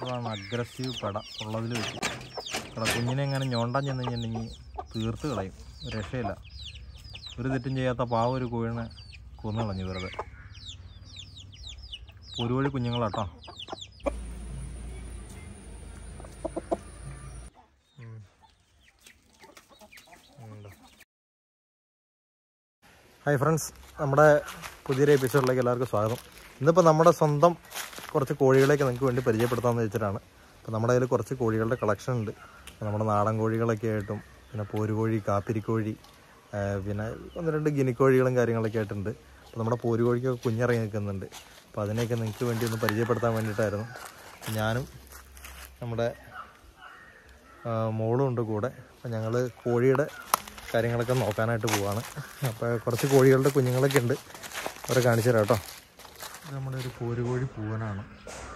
സൂപ്പറാണ് അഗ്രസീവ് പെട ഉള്ളതിൽ വെച്ച് ഇവിടെ കുഞ്ഞിനെ എങ്ങനെ ഞോണ്ടാൻ ചെന്ന് കഴിഞ്ഞിട്ടുണ്ടെങ്കിൽ തീർത്ത് കളയും ഒരു രക്ഷയില്ല ഒരു തെറ്റും ചെയ്യാത്ത പാവ ഒരു കോഴിനെ കൊന്നു കളഞ്ഞു വെറുതെ ഒരു വഴി കുഞ്ഞുങ്ങളാട്ടോ ഹായ് ഫ്രണ്ട്സ് നമ്മുടെ പുതിയൊരു എപ്പിസോഡിലേക്ക് എല്ലാവർക്കും സ്വാഗതം ഇന്നിപ്പോൾ നമ്മുടെ സ്വന്തം കുറച്ച് കോഴികളെയൊക്കെ നിങ്ങൾക്ക് വേണ്ടി പരിചയപ്പെടുത്താമെന്ന് വെച്ചിട്ടാണ് അപ്പോൾ നമ്മുടെ കയ്യിൽ കുറച്ച് കോഴികളുടെ കളക്ഷൻ ഉണ്ട് അപ്പോൾ നമ്മുടെ നാടൻ കോഴികളൊക്കെ ആയിട്ടും പിന്നെ പോരുകോഴി കാപ്പിരിക്കോഴി ആ, പിന്നെ ഒന്ന് രണ്ട് ഗിനിക്കോഴികളും കാര്യങ്ങളൊക്കെ ആയിട്ടുണ്ട് അപ്പോൾ നമ്മുടെ പോരുകോഴിക്കൊക്കെ കുഞ്ഞിറങ്ങി നിൽക്കുന്നുണ്ട് അപ്പോൾ അതിനെയൊക്കെ നിങ്ങൾക്ക് വേണ്ടി ഒന്ന് പരിചയപ്പെടുത്താൻ വേണ്ടിയിട്ടായിരുന്നു ഞാനും നമ്മുടെ ആ, മോളും ഉണ്ട് കൂടെ അപ്പോൾ ഞങ്ങൾ കോഴിയുടെ കാര്യങ്ങളൊക്കെ നോക്കാനായിട്ട് പോവാണ് അപ്പോൾ കുറച്ച് കോഴികളുടെ കുഞ്ഞുങ്ങളൊക്കെ ഉണ്ട് അവരെ കാണിച്ചു തരാം കേട്ടോ ഇത് നമ്മുടെ ഒരു കോരുകോഴി പൂവനാണ്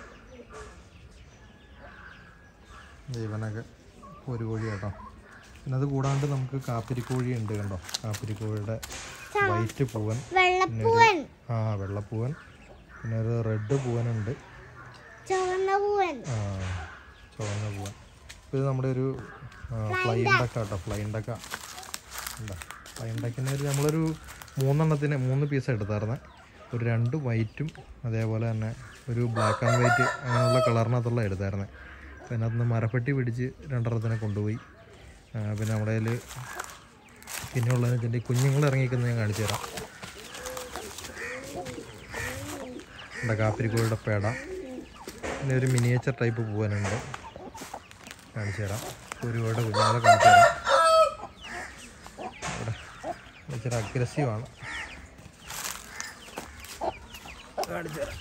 ഇവനൊക്കെ കോരുകോഴി കേട്ടോ പിന്നെ അത് കൂടാണ്ട് നമുക്ക് കാപ്പിരിക്കോഴി ഉണ്ട് കണ്ടോ കാപ്പിരിക്കോഴിയുടെ വൈറ്റ് പൂവൻ പിന്നെ ഒരു ആ വെള്ളപ്പൂവൻ പിന്നെ ഒരു റെഡ് പൂവനുണ്ട് ചുവന്ന പൂവൻ ആ, ചുവന്ന പൂവൻ ഇത് നമ്മുടെ ഒരു ഫ്ലൈ ഡക്ക കേട്ടോ ഫ്ലൈ ഡക്ക എന്താ ഫ്ലൈ ഡക്കിന് ഒരു നമ്മളൊരു മൂന്നെണ്ണത്തിന് മൂന്ന് പീസ് എടുത്തായിരുന്നെ ഒരു രണ്ട് വൈറ്റും അതേപോലെ തന്നെ ഒരു ബ്ലാക്ക് ആൻഡ് വൈറ്റ് അങ്ങനെയുള്ള കളറിനകത്തുള്ള എടുത്തായിരുന്നെ അപ്പോൾ അതിനകത്ത് മരപ്പെട്ടി പിടിച്ച് രണ്ടെണ്ണത്തിനെ കൊണ്ടുപോയി ആ, പിന്നെ നമ്മുടെ കയ്യിൽ പിന്നെ ഉള്ളതെന്ന് വെച്ചിട്ടുണ്ടെങ്കിൽ കുഞ്ഞുങ്ങൾ ഇറങ്ങിക്കുന്നത് ഞാൻ കാണിച്ചു തരാം എന്താ കാപ്പിരിക്കോഴിയുടെ പേട പിന്നെ ഒരു മിനിയേച്ചർ ടൈപ്പ് പൂവനുണ്ട് കാണിച്ചു തരാം ഒരുപാട് കുഞ്ഞുങ്ങളെ കാണിച്ചു തരാം ഇവിടെ ഇച്ചിരി അഗ്രസീവാണ് കാണിച്ചു തരാം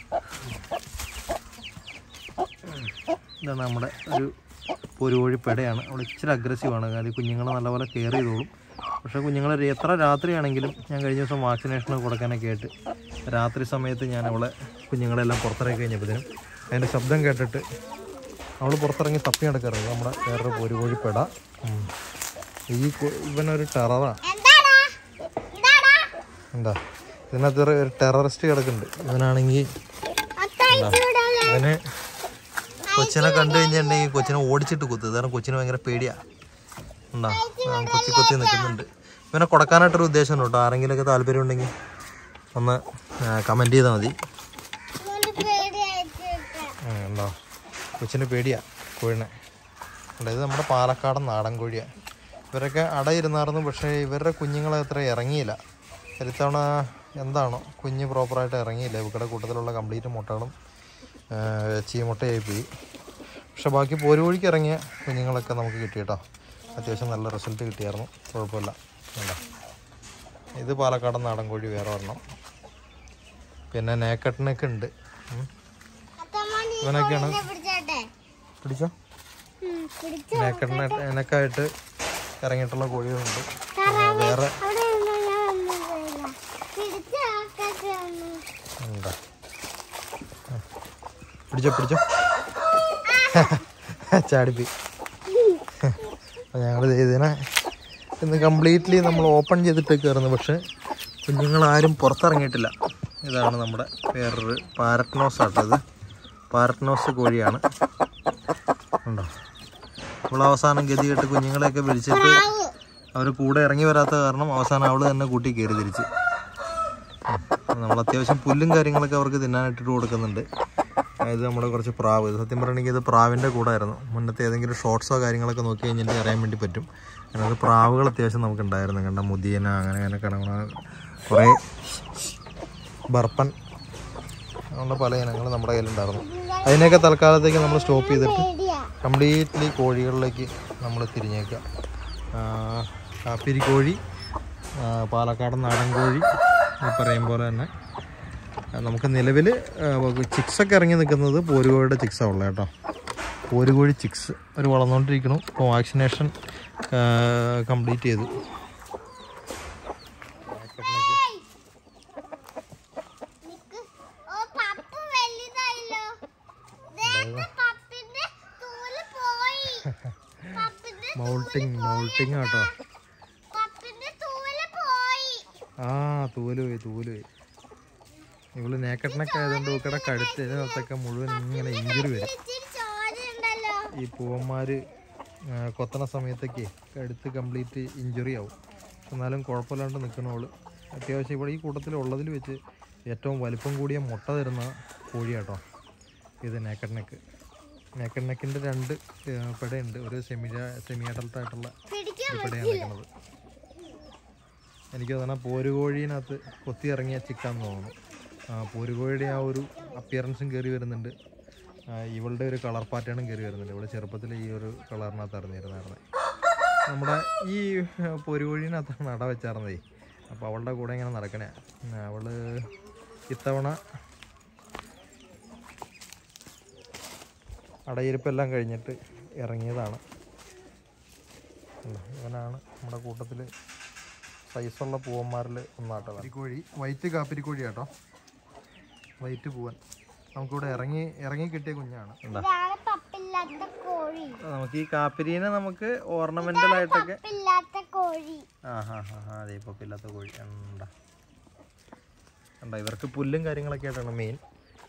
ഇതാണ് നമ്മുടെ ഒരു പൊരുകോഴി പെടയാണ് അവിടെ ഇച്ചിരി അഗ്രസീവാണ് കാര്യം കുഞ്ഞുങ്ങളെ നല്ലപോലെ കെയർ ചെയ്തോളും പക്ഷേ കുഞ്ഞുങ്ങളെ ഒരു എത്ര രാത്രിയാണെങ്കിലും ഞാൻ കഴിഞ്ഞ ദിവസം വാക്സിനേഷൻ കൊടുക്കാനൊക്കെ ആയിട്ട് രാത്രി സമയത്ത് ഞാൻ അവളെ കുഞ്ഞുങ്ങളെല്ലാം പുറത്തിറങ്ങി കഴിഞ്ഞപ്പോഴത്തേനും അതിൻ്റെ ശബ്ദം കേട്ടിട്ട് അവൾ പുറത്തിറങ്ങി തപ്പി നടക്കാറുണ്ട് നമ്മുടെ വേറൊരു പൊരുകോഴി പെട ഉം. ഈ കൊ- ഇവനൊരു ടെററാണ് എന്താടാ ഇതാടാ എന്താ ഇതിനകത്ത് ഒരു ടെററിസ്റ്റ് കിടക്കുന്നുണ്ട് ഇവനാണെങ്കിൽ അത്തയച്ചൂടാ അവന് കൊച്ചിനെ കണ്ടു കഴിഞ്ഞിട്ടുണ്ടെങ്കിൽ കൊച്ചിനെ ഓടിച്ചിട്ട് കുത്തു കാരണം കൊച്ചിന് ഭയങ്കര പേടിയാ ഉണ്ടോ അവൻ കൊത്തി കൊത്തി നിൽക്കുന്നുണ്ട് ഇവനെ കൊടുക്കാനായിട്ടൊരു ഉദ്ദേശമുണ്ട് കേട്ടോ ആരെങ്കിലുമൊക്കെ താല്പര്യം ഉണ്ടെങ്കിൽ ഒന്ന് കമൻറ്റ് ചെയ്താൽ മതി ഒരു പേടിയായിട്ട് ഉം, ഉണ്ടോ കൊച്ചിന് പേടിയാ കോഴിനെ ഉണ്ട് ഇത് നമ്മുടെ പാലക്കാടൻ നാടൻ കോഴിയാണ് ഇവരൊക്കെ അടയിരുന്നായിരുന്നു പക്ഷേ ഇവരുടെ കുഞ്ഞുങ്ങളെ അത്ര ഇറങ്ങിയില്ല ഇത്തവണ എന്താണോ കുഞ്ഞ് പ്രോപ്പറായിട്ട് ഇറങ്ങിയില്ല ഇവരുടെ കൂട്ടത്തിലുള്ള കംപ്ലീറ്റ് മുട്ടകളും ആ, ചീമുട്ടയായി പോയി പക്ഷെ ബാക്കി പോരുകോഴിക്ക് ഇറങ്ങിയ കുഞ്ഞുങ്ങളൊക്കെ നമുക്ക് കിട്ടി കേട്ടോ അത്യാവശ്യം നല്ല റിസൾട്ട് കിട്ടിയായിരുന്നു കുഴപ്പമില്ല ഉണ്ടോ ഇത് പാലക്കാടൻ നാടൻ കോഴി വേറെ ഒരെണ്ണം പിന്നെ നേക്കട്ടിനൊക്കെ ഉണ്ട് ഉം. അത്തമ്മ ഇവനൊക്കെയാണ് പിടിച്ചോട്ടെ പിടിച്ചോ ഉം, പിടിച്ചോ നേക്കട്ടിനെ എനക്കായിട്ട് ഇറങ്ങിയിട്ടുള്ള കോഴികളുണ്ട് ആ, വേറെ അവിടെ ഇരുന്നോ, ഞാൻ വന്നതല്ല. പിടിച്ചോ, ആക്കാക്ക് വന്നു. എന്താ പിടിച്ചോ പിടിച്ചോ ചാടിപ്പി അപ്പോൾ ഞങ്ങൾ ഇതിനെ ഇന്ന് കംപ്ലീറ്റ്ലി നമ്മൾ ഓപ്പൺ ചെയ്തിട്ടേക്കായിരുന്നു പക്ഷേ കുഞ്ഞുങ്ങളാരും പുറത്തിറങ്ങിയിട്ടില്ല ഇതാണ് നമ്മുടെ വേറൊരു പാരറ്റ്നോസ് ആട്ടോ ഇത് പാരറ്റ്നോസ് കോഴിയാണ് ഉണ്ടോ അപ്പോൾ അവസാനം ഗതി കെട്ട് കുഞ്ഞുങ്ങളെയൊക്കെ വിളിച്ചിട്ട് അവർ കൂടെ ഇറങ്ങി വരാത്ത കാരണം അവസാനം അവൾ തന്നെ കൂട്ടി കയറി തിരിച്ച് നമ്മൾ അത്യാവശ്യം പുല്ലും കാര്യങ്ങളൊക്കെ അവർക്ക് തിന്നാനായിട്ടിട്ട് കൊടുക്കുന്നുണ്ട് ഇത് നമ്മുടെ കുറച്ച് പ്രാവ് ഇത് സത്യം പറയണമെങ്കിൽ ഇത് പ്രാവിൻ്റെ കൂടെ ആയിരുന്നു മുന്നത്തെ ഏതെങ്കിലും ഷോർട്സോ കാര്യങ്ങളൊക്കെ നോക്കി കഴിഞ്ഞിട്ട് അറിയാൻ വേണ്ടി പറ്റും അതിനകത്ത് പ്രാവുകൾ അത്യാവശ്യം നമുക്ക് ഉണ്ടായിരുന്നു കണ്ട മുതിയന അങ്ങനെ അങ്ങനെ കിടങ്ങണ കുറേ ബർപ്പൻ അങ്ങനെയുള്ള പല ഇനങ്ങളും നമ്മുടെ കയ്യിലുണ്ടായിരുന്നു അതിനെയൊക്കെ തൽക്കാലത്തേക്ക് നമ്മൾ സ്റ്റോപ്പ് ചെയ്തിട്ട് പേടിയാ. കംപ്ലീറ്റ്ലി കോഴികളിലേക്ക് നമ്മൾ തിരിഞ്ഞേക്കുക ആ, കാപ്പിരി കോഴി ആ, പാലക്കാടൻ നാടൻ കോഴി ഈ പറയും പോലെ തന്നെ ആ, നമുക്ക് നിലവിൽ ചിക്സൊക്കെ ഇറങ്ങി നിൽക്കുന്നത് പോരുകോഴിയുടെ ചിക്സാണ് ഉള്ളത് കേട്ടോ പോരുകോഴി ചിക്സ് ഒരു വളർന്നുകൊണ്ടിരിക്കണം ഇപ്പോൾ വാക്സിനേഷൻ കംപ്ലീറ്റ് ചെയ്തു നിക്ക്. ഓ, പപ്പു വലുതായല്ലോ. ദേ, പപ്പിന്റെ തൂല് പോയി. പപ്പിന്റെ മൗൾട്ടിങ് മൗൾട്ടിങ് കേട്ടോ പപ്പിന്റെ തൂല് പോയി. ആ തൂല് പോയി തൂല് പോയി ഇവള് നേക്കട്ടിനൊക്കെ ആയതുകൊണ്ട് ഇവക്കടെ കഴുത്തിനകത്തൊക്കെ മുഴുവൻ ഇങ്ങനെ ഇഞ്ചുറി വരും ഇച്ചിരി ചോര ഈ പൂവന്മാർ കൊത്തണ സമയത്തൊക്കെ കഴുത്ത് കംപ്ലീറ്റ് ഇഞ്ചുറി ആവും എന്നാലും കുഴപ്പമില്ലാണ്ട് നിൽക്കണോള് അത്യാവശ്യം ഇവിടെ ഈ കൂട്ടത്തിൽ ഉള്ളതിൽ വെച്ച് ഏറ്റവും വലിപ്പം കൂടിയ മുട്ട തരുന്ന കോഴിയാട്ടോ ഇത് നേക്കഡ് നെക്ക് നേക്കഡ് നെക്കിൻ്റെ രണ്ട് ഏഹ്, പിടയുണ്ട് ഒരു സെമി സെമി അഡൽട്ട് ആയിട്ടുള്ള പിടിക്കാൻ ഒരു പിടയാണ് നിൽക്കുന്നത് എനിക്ക് തോന്നുന്ന പോരുകോഴീനകത്ത് കൊത്തി ഇറങ്ങിയ ചിക്കാന്ന് തോന്നുന്നു ആ, പോരുകോഴിയുടെ ആ ഒരു അപ്പിയറൻസും കയറി വരുന്നുണ്ട് ആ, ഇവളുടെ ഒരു കളർ പാറ്റേണും കയറി വരുന്നുണ്ട് ഇവിടെ ചെറുപ്പത്തിൽ ഈ ഒരു കളറിനകത്ത് അറിഞ്ഞിരുന്നായിരുന്നത് നമ്മുടെ ഈ പൊരുകോഴീനകത്താണ് അട വെച്ചായിരുന്നേ അപ്പോൾ അവളുടെ കൂടെ ഇങ്ങനെ നടക്കണേ ആ, അവള് ഇത്തവണ അടയിരിപ്പെല്ലാം കഴിഞ്ഞിട്ട് ഇറങ്ങിയതാണ് ഉം, ഇവനാണ് നമ്മുടെ കൂട്ടത്തിൽ സൈസുള്ള പൂവന്മാരിൽ ഒന്നാട്ടോ കാപ്പിരിക്കോഴി വൈറ്റ് കാപ്പിരിക്കോഴി കേട്ടോ വൈറ്റ് പൂവൻ നമുക്കിവിടെ ഇറങ്ങി ഇറങ്ങി കിട്ടിയ കുഞ്ഞാണ് എന്താ ഇതാണ് പപ്പില്ലാത്ത കോഴി നമുക്ക് ഈ കാപ്പിരീനെ നമുക്ക് ഓർണമെന്റൽ ആയിട്ടൊക്കെ പപ്പില്ലാത്ത കോഴി ആ ഹാ ഹാ ഹാ അതെ ഇപ്പോൾ ഇല്ലാത്ത കോഴി ഉണ്ടാ ഉണ്ടാ ഇവർക്ക് പുല്ലും കാര്യങ്ങളൊക്കെ ആയിട്ടാണ് മെയിൻ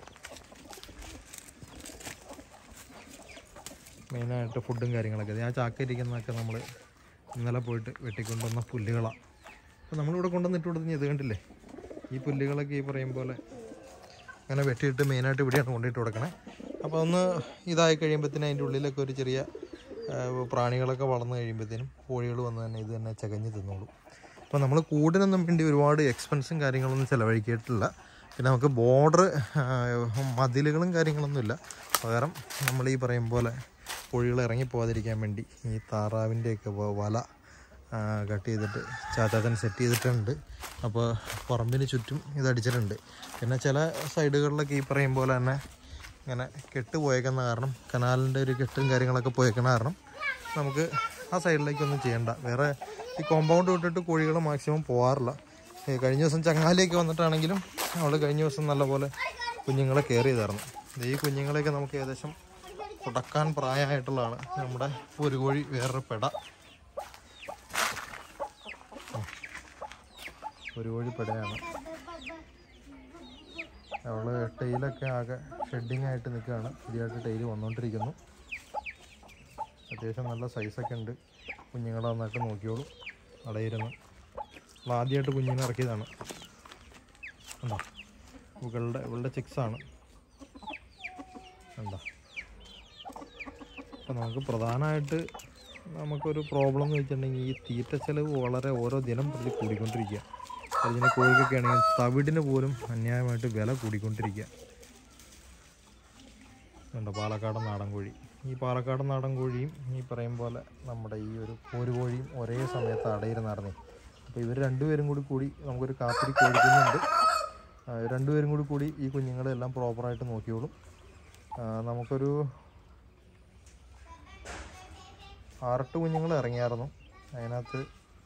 മെയിനായിട്ട് ഫുഡും കാര്യങ്ങളൊക്കെ ഇത് ആ ചാക്കരിക്കുന്നതൊക്കെ നമ്മൾ ഇന്നലെ പോയിട്ട് വെട്ടിക്കൊണ്ടുവന്ന പുല്ലുകളാണ് അപ്പോൾ നമ്മളിവിടെ കൊണ്ടുവന്നിട്ട് കൊടുത്ത് ഇത് കണ്ടില്ലേ ഈ പുല്ലുകളൊക്കെ ഈ പറയും പോലെ അങ്ങനെ വെട്ടിയിട്ട് മെയിനായിട്ട് ഇവിടെയാണ് കൊണ്ടിട്ട് കൊടുക്കണേ അപ്പോൾ ഒന്ന് ഇതായി കഴിയുമ്പോഴത്തേനും അതിൻ്റെ ഉള്ളിലൊക്കെ ഒരു ചെറിയ ആ, പ്രാണികളൊക്കെ വളർന്നു കഴിയുമ്പോഴത്തേനും കോഴികൾ വന്ന് തന്നെ ഇത് തന്നെ ചകഞ്ഞ് തിന്നോളും അപ്പോൾ നമ്മൾ കൂടിനൊന്നും വേണ്ടി ഒരുപാട് എക്സ്പെൻസും കാര്യങ്ങളൊന്നും ചിലവഴിക്കിയിട്ടില്ല പിന്നെ നമുക്ക് ബോർഡർ മതിലുകളും കാര്യങ്ങളൊന്നുമില്ല പകരം നമ്മൾ ഈ പറയും പോലെ കോഴികൾ ഇറങ്ങിപ്പോകാതിരിക്കാൻ വേണ്ടി ഈ താറാവിൻ്റെയൊക്കെ വ- വല ആ, കട്ട് ചെയ്തിട്ട് ചാച്ചാച്ചൻ സെറ്റ് ചെയ്തിട്ടുണ്ട് അപ്പോൾ പറമ്പിന് ചുറ്റും ഇത് അടിച്ചിട്ടുണ്ട് പിന്നെ ചില സൈഡുകളിലൊക്കെ ഈ പറയും പോലെ തന്നെ ഇങ്ങനെ കെട്ട് പോയേക്കുന്ന കാരണം കനാലിൻ്റെ ഒരു കെട്ടും കാര്യങ്ങളൊക്കെ പോയേക്കുന്ന കാരണം നമുക്ക് ആ സൈഡിലേക്കൊന്നും ചെയ്യണ്ട വേറെ ഈ കോമ്പൗണ്ട് വിട്ടിട്ട് കോഴികൾ മാക്സിമം പോകാറില്ല ഏ, കഴിഞ്ഞ ദിവസം ചങ്ങാലിയൊക്കെ വന്നിട്ടാണെങ്കിലും അവൾ കഴിഞ്ഞ ദിവസം നല്ലപോലെ കുഞ്ഞുങ്ങളെ കെയർ ചെയ്തായിരുന്നു ഈ കുഞ്ഞുങ്ങളെയൊക്കെ നമുക്ക് ഏകദേശം തുടക്കാൻ പ്രായമായിട്ടുള്ളതാണ് നമ്മുടെ ഒരു കോഴി വേറൊരു പെട ഒരു കോഴി പെടയാണ് അവള് ടെയിലൊക്കെ ആകെ ഷെഡിങ് ആയിട്ട് നിൽക്കുകയാണ് പുതിയതായിട്ട് ടെയിൽ വന്നുകൊണ്ടിരിക്കുന്നു അത്യാവശ്യം നല്ല സൈസൊക്കെ ഉണ്ട് കുഞ്ഞുങ്ങളെ നന്നായിട്ട് നോക്കിയോളൂ അടയിരുന്ന് നമ്മൾ ആദ്യമായിട്ട് കുഞ്ഞിനെ ഇറക്കിയതാണ് ഉണ്ടോ ഇവളുടെ ഇവളുടെ ചിക്സാണ് ഉണ്ടോ അപ്പം നമുക്ക് പ്രധാനമായിട്ട് നമുക്കൊരു പ്രോബ്ലം എന്ന് വെച്ചിട്ടുണ്ടെങ്കിൽ ഈ തീറ്റ ചെലവ് വളരെ ഓരോ ദിനം പ്രതി കൂടിക്കൊണ്ടിരിക്കുക അതിന് കോഴിക്കൊക്കെ ആണെങ്കിൽ തവിടിന് പോലും അന്യായമായിട്ട് വില കൂടിക്കൊണ്ടിരിക്കുക ഉണ്ട് പാലക്കാടൻ നാടൻ കോഴി ഈ പാലക്കാടൻ നാടൻ കോഴിയും ഈ പറയും പോലെ നമ്മുടെ ഈ ഒരു ഒരു കോഴിയും ഒരേ സമയത്ത് അടയിരുന്നായിരുന്നേ അപ്പോൾ ഇവർ രണ്ടുപേരും കൂടി കൂടി നമുക്കൊരു കാപ്പിരി കോഴിക്കുന്നുണ്ട് രണ്ടുപേരും കൂടി കൂടി ഈ കുഞ്ഞുങ്ങളെല്ലാം പ്രോപ്പറായിട്ട് നോക്കിയോളും ആ, നമുക്കൊരു ആറെട്ട് കുഞ്ഞുങ്ങൾ ഇറങ്ങിയായിരുന്നു അതിനകത്ത്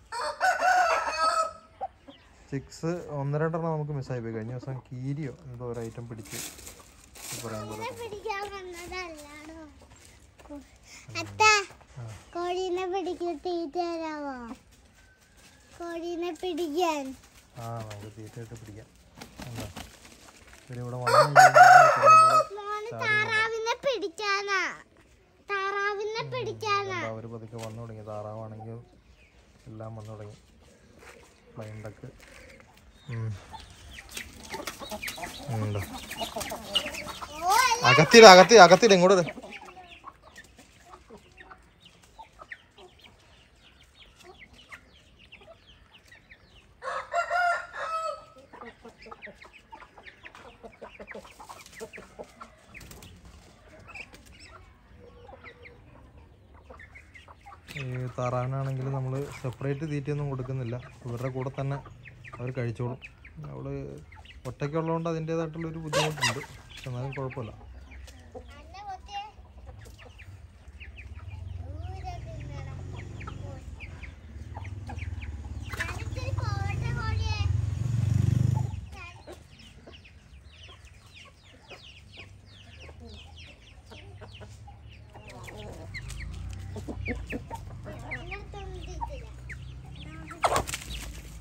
സിക്സ് ഒന്ന് രണ്ടെണ്ണം നമുക്ക് മിസ്സായി പോയി കഴിഞ്ഞ ദിവസം കീരിയോ എന്തോ ഒരു ഐറ്റം പിടിച്ച് ഈ പറയാൻ പോലെ പിടിക്കാൻ വന്നതല്ലാടോ അത്ത കോഴീനെ പിടിക്കാൻ തീറ്റ തരാമോ കോഴീനെ പിടിക്കാൻ ആ നമുക്ക് തീറ്റയിട്ട് പിടിക്കാം എന്താ ഇവരിവിടെ വന്നു കഴിയുമ്പോൾ ഈ പറയും പോലെ മോന് താറാവിനെ പിടിക്കാനാ താറാവിനെ പിടിക്കാനാ അവർ പതുക്കെ വന്നു തുടങ്ങി താറാവാണെങ്കിൽ എല്ലാം വന്നു തുടങ്ങി പ്ലെയിൻ ഡക്ക് ഉണ്ടോ ഓ അകത്തിട അകത്തി അകത്തിട ഇങ്ങോട്ട് ഇട്. ഈ താറാവിനാണെങ്കിൽ നമ്മൾ സെപ്പറേറ്റ് തീറ്റയൊന്നും കൊടുക്കുന്നില്ല ഇവരുടെ കൂടെ തന്നെ അവർ കഴിച്ചോളും അവള് ഒറ്റയ്ക്കുള്ളതുകൊണ്ട് അതിൻ്റേതായിട്ടുള്ളൊരു ബുദ്ധിമുട്ടുണ്ട് പക്ഷെ എന്നാലും കുഴപ്പമില്ല അന്നെ കൊത്തിയേ. ദൂരെ തിന്നണം. ഞാനിത്തിരി പോവട്ടെ കോഴിയെ. ഇതിനകത്തൊന്നും തിന്നില്ല.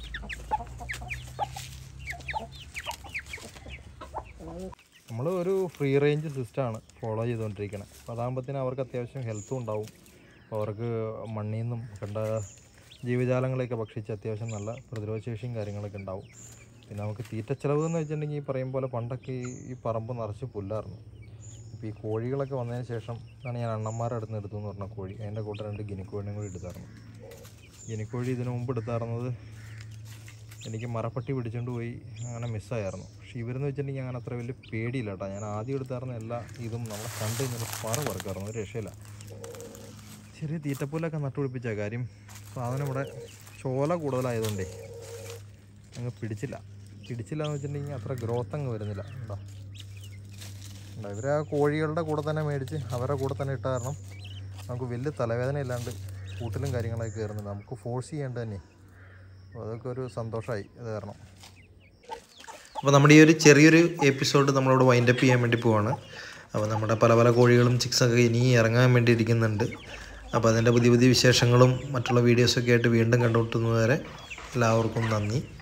നമ്മൾ ഒരു ഫ്രീ റേഞ്ച് സിസ്റ്റമാണ് ഫോളോ ചെയ്തുകൊണ്ടിരിക്കുന്നത് അപ്പോൾ അതാകുമ്പോഴത്തേനും അവർക്ക് അത്യാവശ്യം ഹെൽത്തും ഉണ്ടാവും അപ്പോൾ അവർക്ക് മണ്ണിൽ നിന്നും കണ്ട ജീവജാലങ്ങളെയൊക്കെ ഭക്ഷിച്ച് അത്യാവശ്യം നല്ല പ്രതിരോധശേഷിയും കാര്യങ്ങളൊക്കെ ഉണ്ടാവും പിന്നെ നമുക്ക് തീറ്റച്ചെലവ് എന്ന് വെച്ചിട്ടുണ്ടെങ്കിൽ ഈ പറയും പോലെ പണ്ടൊക്കെ ഈ ഈ പറമ്പ് നിറച്ച് പുല്ലായിരുന്നു ഇപ്പോൾ ഈ കോഴികളൊക്കെ വന്നതിന് ശേഷം ആണ് ഞാൻ അണ്ണന്മാരുടെ അടുത്ത് നിന്ന് എടുത്തു എന്ന് പറഞ്ഞ കോഴി അതിൻ്റെ കൂടെ രണ്ട് ഗിനിക്കോഴിനും കൂടി എടുത്തായിരുന്നു ഗിനിക്കോഴി ഇതിനു മുമ്പ് എടുത്തായിരുന്നത് എനിക്ക് മരപ്പട്ടി പിടിച്ചുകൊണ്ട് പോയി അങ്ങനെ മിസ്സായിരുന്നു പക്ഷേ ഇവരെന്ന് വെച്ചിട്ടുണ്ടെങ്കിൽ അങ്ങനെ അത്ര വലിയ പേടിയില്ല കേട്ടോ ഞാൻ ആദ്യം എടുത്തായിരുന്ന എല്ലാ ഇതും നമ്മളെ കണ്ട് ഇങ്ങനെ പറ പറക്കായിരുന്നു ഒരു രക്ഷയില്ല ചെറിയ തീറ്റപ്പുല്ലൊക്കെ നട്ടുപിടിപ്പിച്ച കാര്യം സാധനം ഇവിടെ ചോല കൂടുതലായതുകൊണ്ടേ അങ്ങ് പിടിച്ചില്ല പിടിച്ചില്ല എന്ന് വെച്ചിട്ടുണ്ടെങ്കിൽ അത്ര ഗ്രോത്ത് അങ്ങ് വരുന്നില്ല കേട്ടോ ഇവർ ആ കോഴികളുടെ കൂടെ തന്നെ മേടിച്ച് അവരുടെ കൂടെ തന്നെ ഇട്ട കാരണം നമുക്ക് വലിയ തലവേദന ഇല്ലാണ്ട് കൂട്ടിലും കാര്യങ്ങളൊക്കെ കയറുന്നുണ്ട് നമുക്ക് ഫോഴ്സ് ചെയ്യേണ്ടത് തന്നെ അപ്പോൾ അതൊക്കെ ഒരു സന്തോഷമായി അത് കാരണം അപ്പോൾ നമ്മുടെ ഈ ഒരു ചെറിയൊരു എപ്പിസോഡ് നമ്മളോട് വൈൻഡപ്പ് ചെയ്യാൻ വേണ്ടി പോവാണ് അപ്പോൾ നമ്മുടെ പല പല കോഴികളും ചിക്സൊക്കെ ഇനി ഇറങ്ങാൻ വേണ്ടി ഇരിക്കുന്നുണ്ട് അപ്പോൾ അതിൻ്റെ പുതിയ പുതിയ വിശേഷങ്ങളും മറ്റുള്ള വീഡിയോസൊക്കെ ആയിട്ട് വീണ്ടും കണ്ടുമുട്ടുന്നതുവരെ എല്ലാവർക്കും നന്ദി